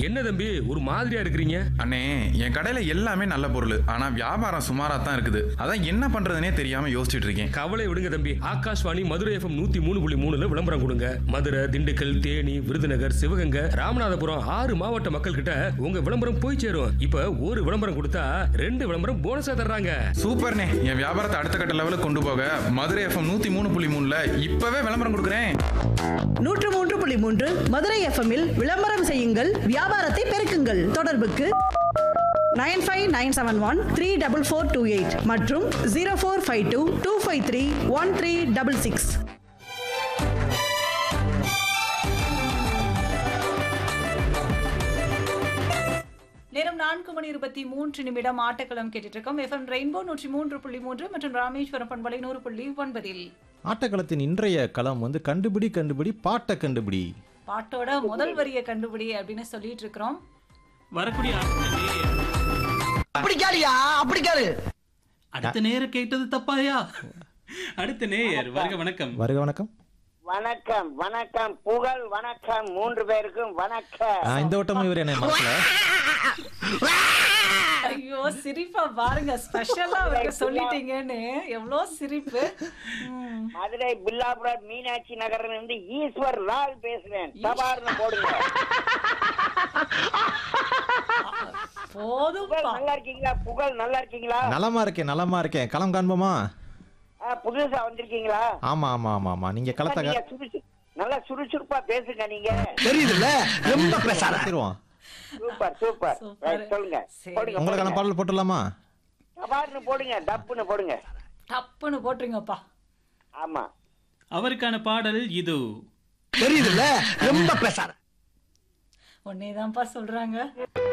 என்ன தம்பி ஒரு மாதிரியா இருக்கிறீங்க அண்ணே என் கடையில எல்லாமே நல்ல பொருள் ஆனா வியாபாரம் சுமாரா தான் இருக்குது அதான் என்ன பண்றதுனே தெரியாம யோசிச்சுட்டு இருக்கேன் கவலை விடுங்க தம்பி ஆகாஷ்வாணி மதுரை எஃப்எம் நூத்தி மூணு புள்ளி மூணுல விளம்பரம் கொடுங்க மதுரை திண்டுக்கல் தேனி விருதுநகர் சிவகங்கை ராமநாதபுரம் ஆறு மாவட்ட மக்கள் கிட்ட உங்க விளம்பரம் போய் சேரும் இப்ப ஒரு விளம்பரம் கொடுத்தா ரெண்டு விளம்பரம் போனஸா தர்றாங்க சூப்பர்ண்ணே என் வியாபாரத்தை அடுத்த கட்ட லெவலுக்கு கொண்டு போக மதுரை எஃப்எம் நூத்தி மூணு புள்ளி மூணுல இப்பவே விளம்பரம் கொடுக்குறேன் நூற்று மூன்று புள்ளி மூன்று மதுரை எஃப்எம்மில் விளம்பரம் செய்யுங்கள் வியாபாரத்தை பெருக்குங்கள் தொடர்புக்கு nine five nine seven one three double four two eight மற்றும் zero four five two two five three one three double six நேரம் நான்கு மணி இருபத்தி மூன்று நிமிடம் ஆட்டக்களம் கேட்டுட்டு இருக்கோம் எஃப்எம் ரெயின்போ நூற்றி மூன்று புள்ளி மூன்று மற்றும் ராமேஸ்வரம் பண்பலை நூறு புள்ளி ஒன்பதில் ஆட்டக்களத்தின் இன்றைய களம் வந்து கண்டுபிடி கண்டுபிடி பாட்டை கண்டுபிடி பாட்டோட முதல் வரியை கண்டுபிடி அப்படின்னு சொல்லிட்டு இருக்கிறோம் வரக்கூடிய அடுத்த நேயர். அப்படி கேளியா அப்படி கேளு அடுத்த நேரம் கேட்டது தப்பாயா அடுத்த நேயர் வருக வணக்கம் வருக வணக்கம் வணக்கம் வணக்கம் புகழ் வணக்கம் மூன்று பேருக்கும் வணக்கம் ஆ, இந்த வட்டமும் இவர் என்ன மனசுல ஐயோ சிரிப்பா பாருங்க ஸ்பெஷலா அவருக்கு சொல்லிட்டீங்கன்னு எவ்வளோ சிரிப்பு ம். மதுரை பில்லாபுரம் மீனாட்சி நகர்ல இருந்து ஈஸ்வர் லால் பேசுறேன் சபார்னு போடுங்க போதும் புகழ் நல்லா இருக்கீங்களா புகழ் நல்லா இருக்கீங்களா நலமா இருக்கேன் நலமா இருக்கேன் களம் காண்போமா ஆ, புதுசா வந்திருக்கீங்களா ஆமா ஆமா ஆமா ஆமா நீங்க களத்தை நீங்க சுறுசு- நல்லா சுறுசுறுப்பா பேசுங்க நீங்க தெரியுதுல்ல ரொம்ப பேசாத கத்திடுவோம் சூப்பர் சூப்பர் சூப்பர். Right, சொல்லுங்க சரி. போடுங்க உங்களுக்கான போடுங்க. பாடல் போட்டுடலாமா சபார்னு போடுங்க டப்புன்னு போடுங்க டப்புன்னு போட்டுருங்கப்பா ஆமா அவருக்கான பாடல் இது தெரியுதுல்ல ரொம்ப பேசாத உன்னே தான்ப்பா சொல்றாங்க